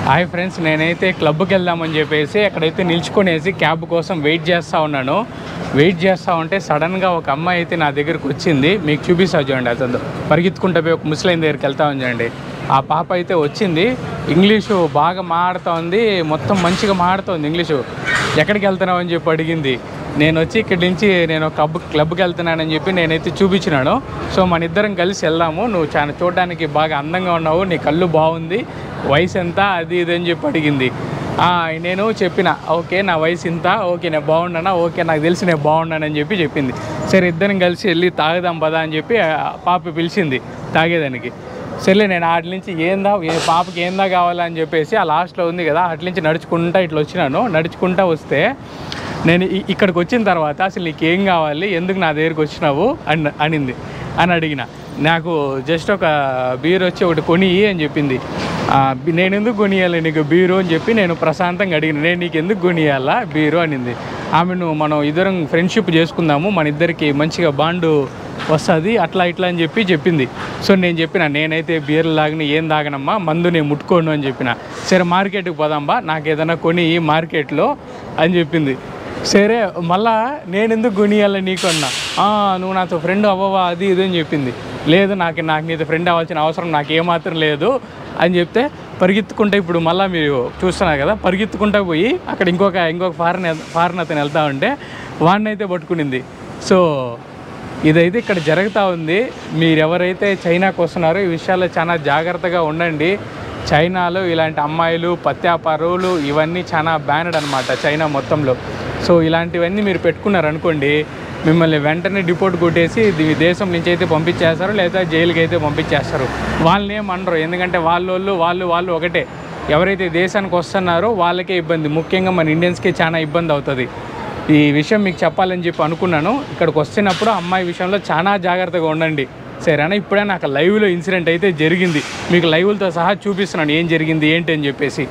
Hi friends నేనైతే క్లబ్కి వెళ్దామని చెప్పేసి అక్కడైతే నిల్చుకునేసి క్యాబ్ కోసం వెయిట్ చేస్తూ ఉన్నాను వెయిట్ చేస్తూ ఉంటే సడన్గా ఒక అమ్మాయి అయితే నా దగ్గరకు వచ్చింది మీకు చూపిస్తా చూడండి అతను పరిగెత్తుకుంటూ పోయి ఒక ముస్లిం దగ్గరికి వెళ్తా చూడండి ఆ పాప అయితే వచ్చింది ఇంగ్లీషు బాగా మాడుతూ ఉంది మొత్తం మంచిగా మాడుతోంది ఇంగ్లీషు ఎక్కడికి వెళ్తున్నావు అని చెప్పి అడిగింది నేను వచ్చి ఇక్కడి నుంచి నేను క్లబ్ క్లబ్కి వెళ్తున్నానని చెప్పి నేనైతే చూపించినాను సో మన ఇద్దరం కలిసి వెళ్దాము నువ్వు చాలా చూడడానికి బాగా అందంగా ఉన్నావు నీ కళ్ళు బాగుంది వయసు ఎంత అది ఇది అని చెప్పి అడిగింది ఆ, నేను చెప్పిన ఓకే నా వయసు ఇంత ఓకే నేను బాగున్నానా ఓకే నాకు తెలిసి నేను బాగున్నానని చెప్పి చెప్పింది సరే ఇద్దరం కలిసి వెళ్ళి తాగుదాం పదా అని చెప్పి ఆ పాప పిలిచింది తాగేదానికి సర్లే నేను వాటి నుంచి ఏందా ఏ పాపకి ఏందా కావాలని చెప్పేసి ఆ లాస్ట్లో ఉంది కదా అట్ల నుంచి నడుచుకుంటా ఇట్లా వచ్చినాను నడుచుకుంటా వస్తే నేను ఇ- ఇక్కడికి వచ్చిన తర్వాత అసలు నీకు ఏం కావాలి ఎందుకు నా దగ్గరికి వచ్చినావు అని అనింది అని అడిగిన నాకు జస్ట్ ఒక బీర్ వచ్చి ఒకటి కొని ఇయ్యి అని చెప్పింది ఆ, బి- నేను ఎందుకు కొనియాలి నీకు బీరు అని చెప్పి నేను ప్రశాంతంగా అడిగిన నేను నీకు ఎందుకు కొనియాలా బీరు అనింది ఆమెను మనం ఇద్దరం ఫ్రెండ్షిప్ చేసుకుందాము మన ఇద్దరికి మంచిగా బాండు వస్తుంది అట్లా ఇట్లా అని చెప్పి చెప్పింది సో నేను చెప్పిన నేనైతే బీర్లు తాగిన ఏం తాగనమ్మా మందు నేను ముట్టుకోను అని చెప్పిన సరే మార్కెట్కి పోదాంబా నాకు ఏదైనా కొని ఈ మార్కెట్లో అని చెప్పింది సరే మళ్ళా నేను ఎందుకు కొనియాలి నీకు అన్నా "ఆ, నువ్వు నాతో ఫ్రెండ్ అవ్వవా అది ఇది అని చెప్పింది లేదు నాకు నాకు నీతో ఫ్రెండ్ అవ్వాల్సిన అవసరం నాకు ఏమాత్రం లేదు అని చెప్తే పరిగెత్తుకుంటే ఇప్పుడు మళ్ళీ మీరు చూస్తున్నారు కదా పరిగెత్తుకుంటా పోయి అక్కడ ఇంకొక ఇంకొక ఫారెన్ ఫారెన్ అతను వెళ్తా ఉంటే వాడిని అయితే పట్టుకునింది సో ఇదైతే ఇక్కడ జరుగుతూ ఉంది మీరు ఎవరైతే చైనాకు వస్తున్నారో ఈ విషయాల్లో చాలా జాగ్రత్తగా ఉండండి చైనాలో ఇలాంటి అమ్మాయిలు పత్యాపారులు ఇవన్నీ చాలా బ్యానడ్ అనమాట చైనా మొత్తంలో సో ఇలాంటివన్నీ మీరు పెట్టుకున్నారనుకోండి మిమ్మల్ని వెంటనే డిపోర్ట్ కొట్టేసి ఈ దేశం నుంచి అయితే పంపించేస్తారు లేదా జైలుకి అయితే పంపించేస్తారు వాళ్ళని ఏమనరు ఎందుకంటే వాళ్ళోళ్ళు వాళ్ళు వాళ్ళు ఒకటే ఎవరైతే దేశానికి వస్తున్నారో వాళ్ళకే ఇబ్బంది ముఖ్యంగా మన ఇండియన్స్కి చాలా ఇబ్బంది అవుతుంది ఈ విషయం మీకు చెప్పాలని చెప్పి అనుకున్నాను ఇక్కడికి వస్తున్నప్పుడు అమ్మాయి విషయంలో చాలా జాగ్రత్తగా ఉండండి సరేనా ఇప్పుడే నాకు లైవ్లో ఇన్సిడెంట్ అయితే జరిగింది మీకు లైవ్లతో సహా చూపిస్తున్నాను ఏం జరిగింది ఏంటి అని చెప్పేసి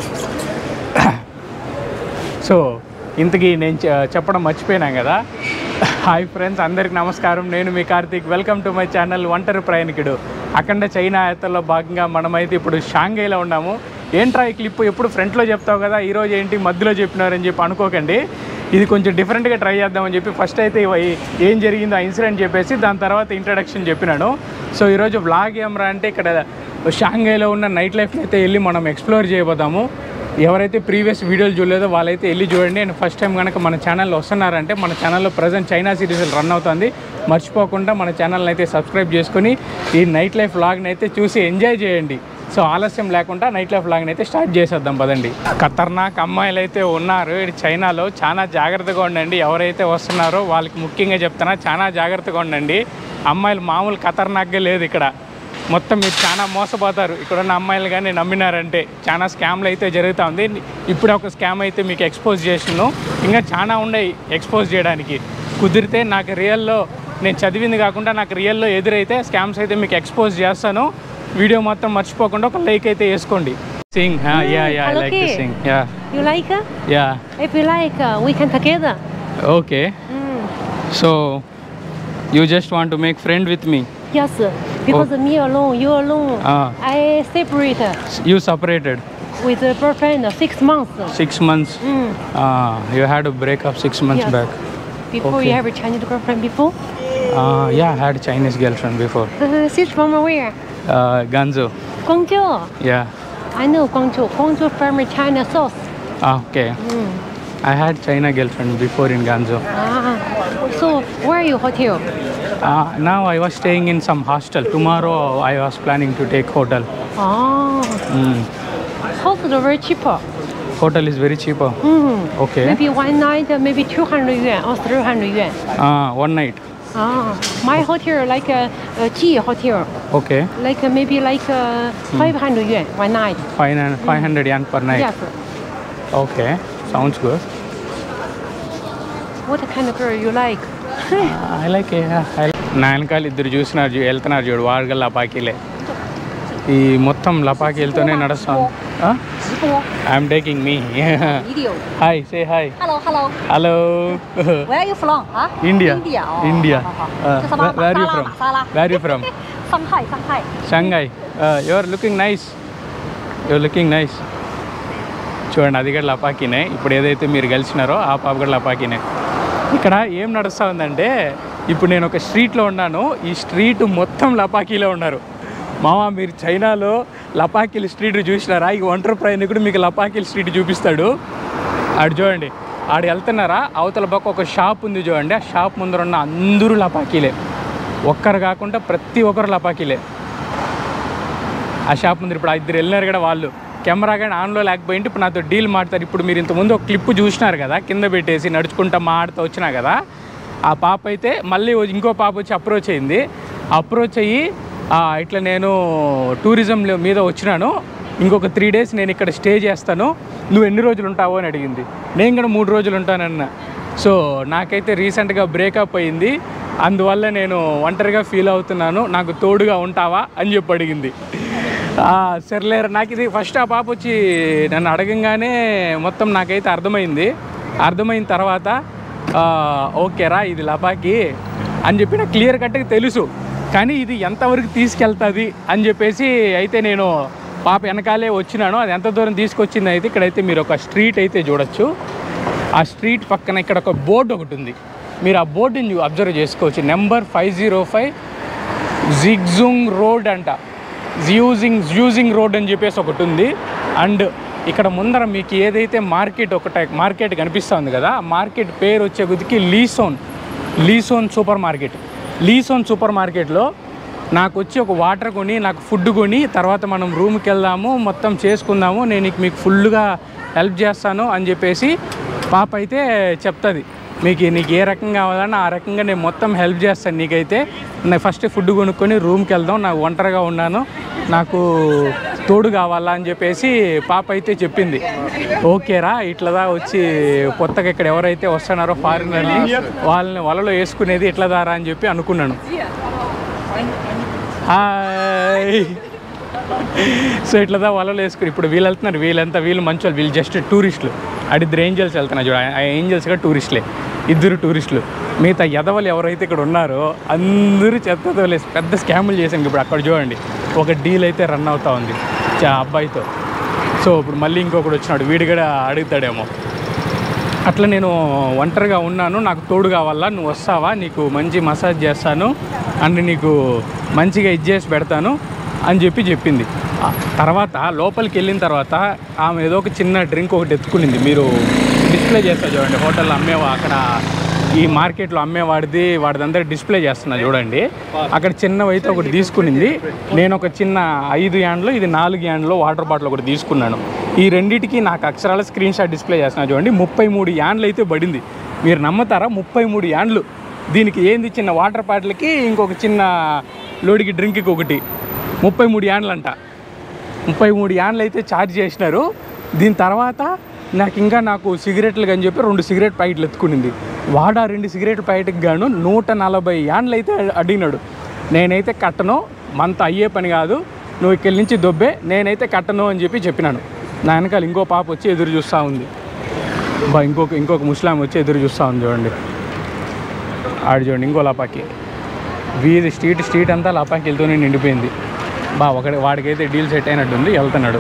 సో ఇంతకీ నేను చె- చెప్పడం మర్చిపోయినాం కదా హాయ్ ఫ్రెండ్స్ అందరికి నమస్కారం నేను మీ Karthik welcome to my channel ఒంటరి ప్రయాణికుడు అఖండ చైనా యాత్రలో భాగంగా మనమైతే ఇప్పుడు షాంఘైలో ఉన్నాము ఏంట్రా ఈ క్లిప్ ఎప్పుడు ఫ్రంట్లో చెప్తావు కదా ఈరోజు ఏంటి మధ్యలో చెప్పినారని చెప్పి అనుకోకండి ఇది కొంచెం డిఫరెంట్గా ట్రై చేద్దామని చెప్పి ఫస్ట్ అయితే ఇవ- ఏం జరిగిందో ఆ ఇన్సిడెంట్ చెప్పేసి దాని తర్వాత ఇంట్రడక్షన్ చెప్పినాను సో ఈరోజు వ్లాగ్ ఏమరా అంటే ఇక్కడ షాంఘైలో ఉన్న నైట్ లైఫ్ని అయితే వెళ్ళి మనం ఎక్స్ప్లోర్ చేయబోతాము ఎవరైతే ప్రీవియస్ వీడియోలు చూడలేదో వాళ్ళైతే వెళ్ళి చూడండి అండ్ ఫస్ట్ టైం కనుక మన ఛానల్లో వస్తున్నారంటే మన ఛానల్లో ప్రజెంట్ చైనా సిరీస్ రన్ అవుతుంది మర్చిపోకుండా మన ఛానల్ని అయితే సబ్స్క్రైబ్ చేసుకొని ఈ నైట్ లైఫ్ వ్లాగ్ని అయితే చూసి ఎంజాయ్ చేయండి సో ఆలస్యం లేకుండా నైట్ లైఫ్ వ్లాగ్ని అయితే స్టార్ట్ చేసేద్దాం పదండి ఖతర్నాక్ అమ్మాయిలు అయితే ఉన్నారు ఇటు చైనాలో చాలా జాగ్రత్తగా ఉండండి ఎవరైతే వస్తున్నారో వాళ్ళకి ముఖ్యంగా చెప్తున్నా చాలా జాగ్రత్తగా ఉండండి అమ్మాయిలు మామూలు ఖతర్నాక్గా లేదు ఇక్కడ మొత్తం మీరు చాలా మోసపోతారు ఇక్కడ ఉన్న అమ్మాయిలు కానీ నమ్మినారంటే చాలా స్కామ్లు అయితే జరుగుతూ ఉంది ఇప్పుడు ఒక స్కామ్ అయితే మీకు ఎక్స్పోజ్ చేసినాను ఇంకా చాలా ఉన్నాయి ఎక్స్పోజ్ చేయడానికి కుదిరితే నాకు రియల్లో నేను చదివింది కాకుండా నాకు రియల్లో ఎదురైతే స్కామ్స్ అయితే మీకు ఎక్స్పోజ్ చేస్తాను వీడియో మొత్తం మర్చిపోకుండా ఒక లైక్ అయితే వేసుకోండి sing yeah yeah I like to Okay. Sing yeah You like? uh? Yeah If you like, uh, we can together. Okay Mm. So you just want to make friend with me Yes, sir. because me alone, you alone. Ah. I separate you separated with a boyfriend six months. Six months Mm. You had breakup six months Yes. Back Before Okay. you have a Chinese girlfriend before? Yeah had Chinese girl friend before Uh, she's from where? గంజో Guangzhou. Yeah I know Guangzhou. Guangzhou from China south. Okay Mm. I had China girl friend before in గంజో Ah. So where are you hotel? Now I was staying in some hostel tomorrow I was planning to take hotel Oh. Hotels are very cheaper. Hotel is very cheap Mm. Okay Maybe one night, uh, maybe 200 yuan or 300 yuan. One night Ah, my hotel like a, a G hotel, okay like uh, maybe like uh, 500 yuan one night. Five five hundred yuan per night Yes. Okay sounds good What kind of girl you like? I like నా వెనకాల ఇద్దరు చూసినారు చూ- వెళ్తున్నారు చూడు వాడుగా లపాకీలే ఈ మొత్తం లపాకీలతోనే నడుస్తాం I'm taking me Video. Hi say hi Hello, hello. Hello Where are you from? Huh? India India. Oh, India 好好好这什么？ where you 马萨拉， from 马萨拉。 where you from Shanghai, Shanghai. Shanghai you are looking nice you are looking nice చూడండి అది కూడా లపాకీనే ఇప్పుడు ఏదైతే మీరు కలిసినారో ఆ పాప కూడా లపాకీనే ఇక్కడ ఏం నడుస్తూ ఉందంటే ఇప్పుడు నేను ఒక స్ట్రీట్లో ఉన్నాను ఈ స్ట్రీట్ మొత్తం లపాకీలో ఉన్నారు మామ మీరు చైనాలో లపాకీల స్ట్రీట్ చూసినారా ఈ ఒంటరి ప్రయాణికుడు మీకు లపాకీల స్ట్రీట్ చూపిస్తాడు ఆడు చూడండి ఆడు వెళ్తున్నారా అవతల పక్క ఒక షాప్ ఉంది చూడండి ఆ షాప్ ముందర ఉన్న అందరూ లపాకీలే ఒక్కరు కాకుండా ప్రతి ఒక్కరు లపాకీలే ఆ షాప్ ముందు ఇప్పుడు ఆ ఇద్దరు వెళ్ళినారు కూడా వాళ్ళు కెమెరా కానీ ఆన్లో లేకపోయింటే ఇప్పుడు నాతో డీల్ మాడతారు ఇప్పుడు మీరు ఇంతకుముందు ఒక క్లిప్ చూసినారు కదా కింద పెట్టేసి నడుచుకుంటా మాడుతూ వచ్చినా కదా ఆ పాప అయితే మళ్ళీ ఓ- ఇంకో పాప వచ్చి అప్రోచ్ అయింది అప్రోచ్ అయ్యి "ఆ, ఇట్లా నేను టూరిజం మీద వచ్చినాను ఇంకొక త్రీ డేస్ నేను ఇక్కడ స్టే చేస్తాను నువ్వు ఎన్ని రోజులు ఉంటావు అని అడిగింది నేను కూడా మూడు రోజులు ఉంటానన్న సో నాకైతే రీసెంట్గా బ్రేకప్ అయింది అందువల్ల నేను ఒంటరిగా ఫీల్ అవుతున్నాను నాకు తోడుగా ఉంటావా అని చెప్పి అడిగింది ఆ, సర్లేరు నాకు ఇది ఫస్ట్ ఆ పాప వచ్చి నన్ను అడగంగానే మొత్తం నాకైతే అర్థమైంది అర్థమైన తర్వాత ఆ, ఓకేరా ఇది లపాకి అని చెప్పి నాకు క్లియర్ కట్గా తెలుసు కానీ ఇది ఎంతవరకు తీసుకెళ్తుంది అని చెప్పేసి అయితే నేను పాప వెనకాలే వచ్చినాను అది ఎంత దూరం తీసుకొచ్చింది అయితే ఇక్కడైతే మీరు ఒక స్ట్రీట్ అయితే చూడొచ్చు ఆ స్ట్రీట్ పక్కన ఇక్కడ ఒక బోర్డు ఒకటి ఉంది మీరు ఆ బోర్డుని అబ్జర్వ్ చేసుకోవచ్చు నెంబర్ ఫైవ్ జీరో ఫైవ్ జిగ్జుంగ్ రోడ్ అంట జ్యూజింగ్ జ్యూజింగ్ రోడ్ అని చెప్పేసి ఒకటి ఉంది అండ్ ఇక్కడ ముందర మీకు ఏదైతే మార్కెట్ ఒకట మార్కెట్ కనిపిస్తుంది కదా ఆ మార్కెట్ పేరు వచ్చే గుదికి లీసోన్ లీసోన్ సూపర్ మార్కెట్ లీసోన్ సూపర్ మార్కెట్లో నాకు వచ్చి ఒక వాటర్ కొని నాకు ఫుడ్ కొని తర్వాత మనం రూమ్కి వెళ్దాము మొత్తం చేసుకుందాము నేను నీకు మీకు ఫుల్గా హెల్ప్ చేస్తాను అని చెప్పేసి పాప అయితే చెప్తుంది మీకు నీకు ఏ రకం కావాలన్నా ఆ రకంగా నేను మొత్తం హెల్ప్ చేస్తాను నీకైతే నేను ఫస్ట్ ఫుడ్ కొనుక్కొని రూమ్కి వెళ్దాం నాకు ఒంటరిగా ఉన్నాను నాకు తోడు కావాలా అని చెప్పేసి పాప అయితే చెప్పింది ఓకేరా ఇట్లదా వచ్చి కొత్తగా ఇక్కడ ఎవరైతే వస్తున్నారో ఫారినర్ని వాళ్ళని వలలో వేసుకునేది ఇట్లా దారా అని చెప్పి అనుకున్నాను హాయ్ సో ఇట్లా వలలో వేసుకుని ఇప్పుడు వీళ్ళు వెళ్తున్నారు వీళ్ళంతా వీళ్ళు మంచి వాళ్ళు వీళ్ళు జస్ట్ టూరిస్టులు అడిద్దరు ఏంజల్స్ వెళ్తున్నారు చూడ ఆ ఏంజల్స్ కూడా టూరిస్టులే ఇద్దరు టూరిస్టులు మిగతా ఎదవలు ఎవరైతే ఇక్కడ ఉన్నారో అందరూ చెత్త తోలేసి పెద్ద స్కాములు చేశాను ఇప్పుడు అక్కడ చూడండి ఒక డీల్ అయితే రన్ అవుతా ఉంది చా అబ్బాయితో సో ఇప్పుడు మళ్ళీ ఇంకొకటి వచ్చినాడు వీడు కూడా అడుగుతాడేమో అట్లా నేను ఒంటరిగా ఉన్నాను నాకు తోడు కావాలా నువ్వు వస్తావా నీకు మంచి మసాజ్ చేస్తాను అండ్ నీకు మంచిగా ఇది చేసి పెడతాను అని చెప్పి చెప్పింది ఆ తర్వాత లోపలికి వెళ్ళిన తర్వాత ఆమె ఏదో ఒక చిన్న డ్రింక్ ఒకటి ఎత్తుకునింది మీరు డిస్ప్లే చేస్తారు చూడండి హోటల్లో అమ్మేవా అక్కడ ఈ మార్కెట్లో అమ్మేవాడిది వాడిదంతా డిస్ప్లే చేస్తున్నా చూడండి అక్కడ చిన్నవైతే ఒకటి తీసుకునింది నేను ఒక చిన్న ఐదు యాండ్లో ఇది నాలుగు యాండ్లో వాటర్ బాటిల్ ఒకటి తీసుకున్నాను ఈ రెండింటికి నాకు అక్షరాల స్క్రీన్ షాట్ డిస్ప్లే చేస్తున్నా చూడండి ముప్పై మూడు యాండ్లు అయితే పడింది మీరు నమ్ముతారా ముప్పై మూడు యాండ్లు దీనికి ఏంది చిన్న వాటర్ బాటిల్కి ఇంకొక చిన్న లోడికి డ్రింక్కి ఒకటి ముప్పై మూడు యాండ్లు అంట ముప్పై మూడు యాన్లు అయితే ఛార్జ్ చేసినారు దీని తర్వాత నాకు ఇంకా నాకు సిగరెట్లు అని చెప్పి రెండు సిగరెట్ ప్యాకెట్లు ఎత్తుకునింది వాడా రెండు సిగరెట్ ప్యాకెట్కి గాను నూట నలభై యాన్లు అయితే అడిగినాడు నేనైతే కట్టను మంత అయ్యే పని కాదు నువ్వు ఇక్కడి నుంచి దొబ్బే నేనైతే కట్టను అని చెప్పి చెప్పినాను నా వెనకాల ఇంకో పాప వచ్చి ఎదురు చూస్తూ ఉంది బా ఇంకొక ఇంకొక ముస్లాం వచ్చి ఎదురు చూస్తూ ఉంది చూడండి ఆడు చూడండి ఇంకో లాపాకి వీధి స్ట్రీట్ స్ట్రీట్ అంతా లాపాకిలతోనే నిండిపోయింది బా ఒకటి వాడికైతే డీల్ సెట్ అయినట్టుంది వెళ్తున్నాడు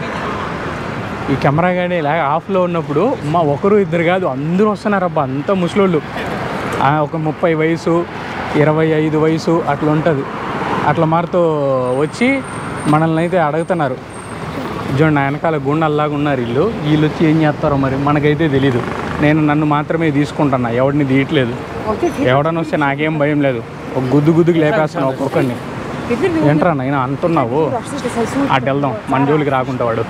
ఈ కెమెరా కానీ ఇలా ఆఫ్లో ఉన్నప్పుడు మా ఒకరు ఇద్దరు కాదు అందరూ వస్తున్నారు అబ్బా అంతా ముసలోళ్ళు ఆ, ఒక ముప్పై వయసు ఇరవై ఐదు వయసు అట్లా ఉంటుంది అట్లా మారుతూ వచ్చి మనల్ని అయితే అడుగుతున్నారు చూడండి నా వెనకాల గుండల్లాగా ఉన్నారు వీళ్ళు వీళ్ళు వచ్చి ఏం చేస్తారో మరి మనకైతే తెలీదు నేను నన్ను మాత్రమే తీసుకుంటున్నా ఎవడిని తీయట్లేదు ఎవడని వస్తే నాకేం భయం లేదు ఒక గుద్దు గుద్దుకు లేపేస్తాను ఒక్కొక్కరిని ఏంట్రా నైనా అంటున్నావు అటు వెళ్దాం మన జోలికి రాకుండా వాడు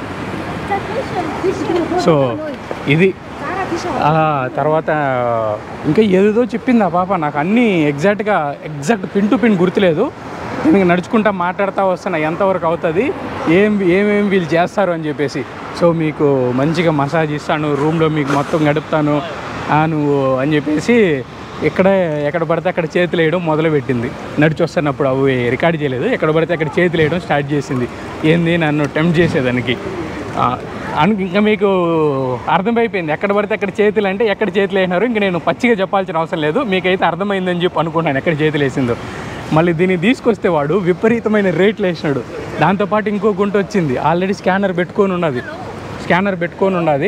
సో ఇది ఆ తర్వాత ఇంకా ఏదేదో చెప్పింది ఆ పాప నాకు అన్నీ ఎగ్జాక్ట్గా ఎగ్జాక్ట్ పిన్ టు పిన్ గుర్తులేదు నేను నడుచుకుంటా మాట్లాడుతూ వస్తున్నా ఎంతవరకు అవుతుంది ఏం ఏమేమి వీళ్ళు చేస్తారు అని చెప్పేసి సో మీకు మంచిగా మసాజ్ ఇస్తాను రూమ్లో మీకు మొత్తం గడుపుతాను ఆ, నువ్వు అని చెప్పేసి ఇక్కడే ఎక్కడ పడితే అక్కడ చేతులు వేయడం మొదలుపెట్టింది నడిచి వస్తున్నప్పుడు అవి రికార్డ్ చేయలేదు ఎక్కడ పడితే అక్కడ చేతులు వేయడం స్టార్ట్ చేసింది ఏంది నన్ను టెంప్ట్ చేసేదానికి ఆ, అను ఇంకా మీకు అర్థమైపోయింది ఎక్కడ పడితే అక్కడ చేతులు అంటే ఎక్కడ చేతులు వేసినారు ఇంక నేను పచ్చిగా చెప్పాల్సిన అవసరం లేదు మీకైతే అర్థమైందని చెప్పి అనుకున్నాను ఎక్కడ చేతులు వేసిందో మళ్ళీ దీన్ని తీసుకొస్తే వాడు విపరీతమైన రేట్లు వేసినాడు దాంతోపాటు ఇంకో గుంట వచ్చింది ఆల్రెడీ స్కానర్ పెట్టుకొని ఉన్నది స్కానర్ పెట్టుకొని ఉన్నది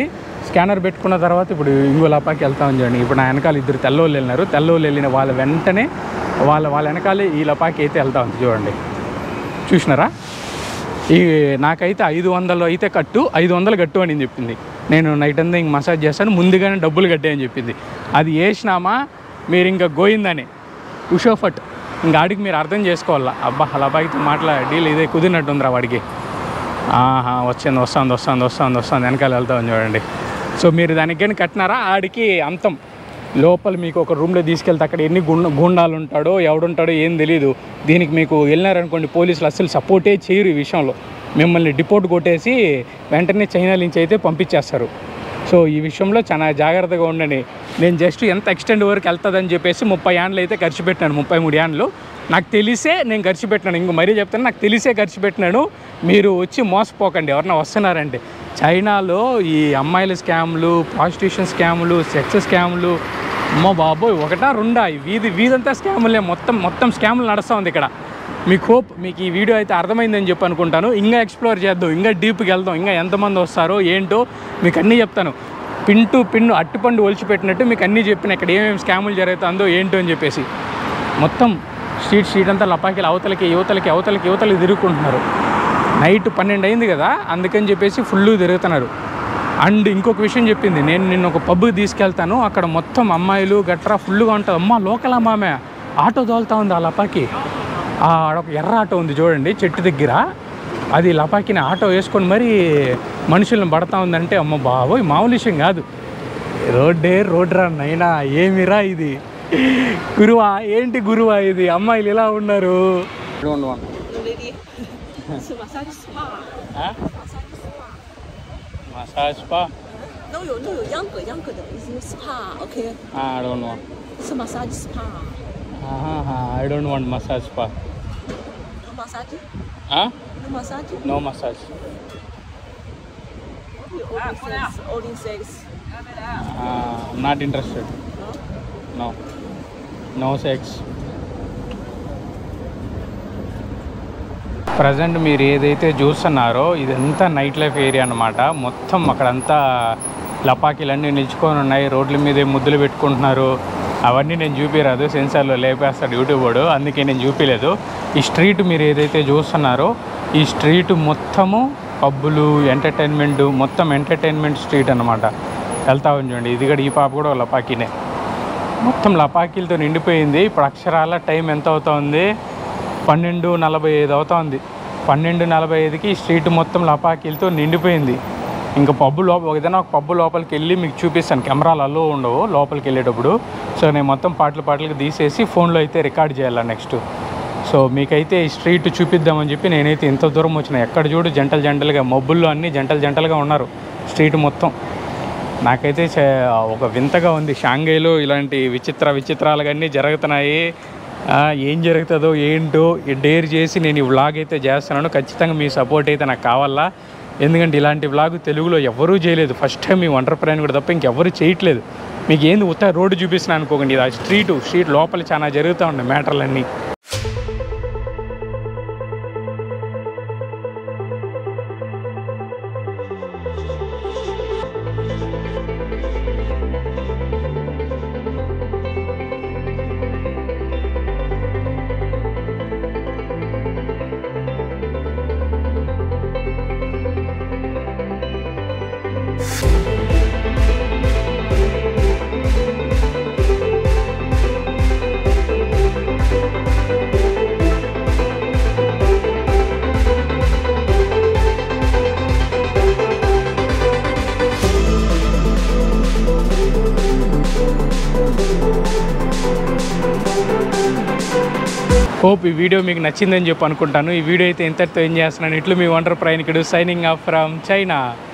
స్కానర్ పెట్టుకున్న తర్వాత ఇప్పుడు ఇంకో లపాకి వెళ్తామని చూడండి ఇప్పుడు నా వెనకాల ఇద్దరు తెల్లోళ్ళు వెళ్ళినారు తెల్లోళ్ళు వెళ్ళిన వాళ్ళ వెంటనే వాళ్ళ వాళ్ళ వెనకాలే ఈ లపాకి అయితే వెళ్తా ఉంది చూడండి చూసినారా ఈ నాకైతే ఐదు వందలు అయితే కట్టు ఐదు వందలు కట్టు అని చెప్పింది నేను నైట్ అంతా ఇంక మసాజ్ చేస్తాను ముందుగానే డబ్బులు కట్టే అని చెప్పింది అది వేసినామా మీరు ఇంకా గోయిందని ఉషోఫట్ ఇంకా ఆడికి మీరు అర్థం చేసుకోవాలా అబ్బా అలా బాగితే మాట్లా డీల్ ఇదే కుదిరినట్టుందిరా వాడికి ఆహా వచ్చింది వస్తుంది వస్తుంది వస్తుంది వస్తుంది వెనకాల వెళ్తామని చూడండి సో మీరు దానికి కానీ కట్టినారా ఆడికి అంతం లోపల మీకు ఒక రూమ్లో తీసుకెళ్తే అక్కడ ఎన్ని గుండ గుండాలు ఉంటాడో ఎవడుంటాడో ఏం తెలియదు దీనికి మీకు వెళ్ళినారనుకోండి పోలీసులు అస్సలు సపోర్టే చేయరు ఈ విషయంలో మిమ్మల్ని డిపోర్ట్ కొట్టేసి వెంటనే చైనా నుంచి అయితే పంపించేస్తారు సో ఈ విషయంలో చాలా జాగ్రత్తగా ఉండండి నేను జస్ట్ ఎంత ఎక్స్టెండ్ వరకు వెళ్తుందని చెప్పేసి ముప్పై యాండ్లు అయితే ఖర్చు పెట్టినాను ముప్పై మూడు యాండ్లు నాకు తెలిసే నేను ఖర్చు పెట్టినాను ఇంక మరీ చెప్తాను నాకు తెలిసే ఖర్చు పెట్టినాను మీరు వచ్చి మోసపోకండి ఎవరన్నా వస్తున్నారంటే చైనాలో ఈ అమ్మాయిల స్కామ్లు ప్రాస్టిట్యూషన్ స్కాములు సెక్స్ స్కాములు అమ్మో బాబోయ్ ఒకటా రెండా ఈ వీధి వీధంతా స్కాములే మొత్తం మొత్తం స్కాములు నడుస్తూ ఉంది ఇక్కడ మీకు హోప్ మీకు ఈ వీడియో అయితే అర్థమైందని చెప్పి అనుకుంటాను ఇంకా ఎక్స్ప్లోర్ చేద్దాం ఇంకా డీప్కి వెళ్దాం ఇంకా ఎంతమంది వస్తారో ఏంటో మీకు అన్నీ చెప్తాను పిన్ టు పిన్ అట్టిపండు ఒలిచిపెట్టినట్టు మీకు అన్నీ చెప్పిన ఇక్కడ ఏమేమి స్కాములు జరుగుతుందో ఏంటో అని చెప్పేసి మొత్తం స్ట్రీట్ స్ట్రీట్ అంతా లపాకిలు అవతలకి యువతలకి అవతలకి యువతలకి తిరుగుకుంటున్నారు నైట్ పన్నెండు అయింది కదా అందుకని చెప్పేసి ఫుల్ తిరుగుతున్నారు అండ్ ఇంకొక విషయం చెప్పింది నేను నిన్న ఒక పబ్కి తీసుకెళ్తాను అక్కడ మొత్తం అమ్మాయిలు గట్రా ఫుల్గా ఉంటుంది అమ్మ లోకల్ అమ్మామే ఆటో తోలుతా ఉంది ఆ లపాకి ఆ ఆడొక ఎర్ర ఆటో ఉంది చూడండి చెట్టు దగ్గర అది లపాకిని ఆటో వేసుకొని మరి మనుషులను పడతా ఉందంటే అమ్మ బాబోయ్ మామూలు విషయం కాదు రోడ్డే రోడ్ రా నైనా ఏమిరా ఇది గురువా ఏంటి గురువా ఇది అమ్మాయిలు ఇలా ఉన్నారు మసాజ్ పా 都有都有秧歌秧歌的，是 SPA，OK，、 I don't want 是 massage SPA， I don't want massage పా 有 massage，有 massage， no massage 有 only sex only sex， not interested no no sex present మీరు ఏదైతే చూస్తున్నారో ఇదంతా నైట్ లైఫ్ ఏరియా అనమాట మొత్తం అక్కడంతా లపాకీలన్నీ నిల్చుకొని ఉన్నాయి రోడ్ల మీద ముద్దులు పెట్టుకుంటున్నారు అవన్నీ నేను చూపిరాదు సెన్సార్లో లేపేస్తాడు యూట్యూబ్ వాడు అందుకే నేను చూపించలేదు ఈ స్ట్రీట్ మీరు ఏదైతే చూస్తున్నారో ఈ స్ట్రీట్ మొత్తము పబ్బులు ఎంటర్టైన్మెంట్ మొత్తం ఎంటర్టైన్మెంట్ స్ట్రీట్ అనమాట వెళ్తా ఉంది చూడండి ఇది కూడా ఈ పాప కూడా ఒక లపాకీనే మొత్తం లపాకీలతో నిండిపోయింది ఇప్పుడు అక్షరాల టైం ఎంత అవుతుంది పన్నెండు నలభై ఐదు అవుతుంది పన్నెండు నలభై ఐదుకి ఈ స్ట్రీట్ మొత్తం లపాకీలతో నిండిపోయింది ఇంకా పబ్బు లోపల ఏదైనా ఒక పబ్బు లోపలికి వెళ్ళి మీకు చూపిస్తాను కెమెరాలు అల్లో ఉండవు లోపలికి వెళ్ళేటప్పుడు సో నేను మొత్తం పాటలు పాటలకు తీసేసి ఫోన్లో అయితే రికార్డ్ చేయాలి నెక్స్ట్ సో మీకైతే ఈ స్ట్రీట్ చూపిద్దామని చెప్పి నేనైతే ఇంత దూరం వచ్చిన ఎక్కడ చూడు జంటలు జంటలుగా మబ్బుల్లో అన్నీ జంటలు జంటలుగా ఉన్నారు స్ట్రీట్ మొత్తం నాకైతే చే- ఒక వింతగా ఉంది షాంఘైలో ఇలాంటి విచిత్ర విచిత్రాలు అన్నీ జరుగుతున్నాయి ఆ, ఏం జరుగుతుందో ఏంటో డేర్ చేసి నేను ఈ వ్లాగ్ అయితే చేస్తున్నాను ఖచ్చితంగా మీ సపోర్ట్ అయితే నాకు కావాలా ఎందుకంటే ఇలాంటి వ్లాగ్ తెలుగులో ఎవరూ చేయలేదు ఫస్ట్ టైం మీ వండర్ ప్రయాణం కూడా తప్ప ఇంకెవరు చేయట్లేదు మీకు ఏంది ఉత్త రోడ్డు చూపిస్తున్నాను అనుకోకండి ఇది ఆ స్ట్రీట్ స్ట్రీట్ లోపల చాలా జరుగుతూ ఉన్నాయి మ్యాటర్లన్నీ హోప్ ఈ వీడియో మీకు నచ్చిందని చెప్పి అనుకుంటాను ఈ వీడియో అయితే ఇంతటితో ఏం చేస్తున్నాను ఇట్లు మీ వండర్ ప్రయాణికుడు సైనింగ్ ఆఫ్ ఫ్రమ్ చైనా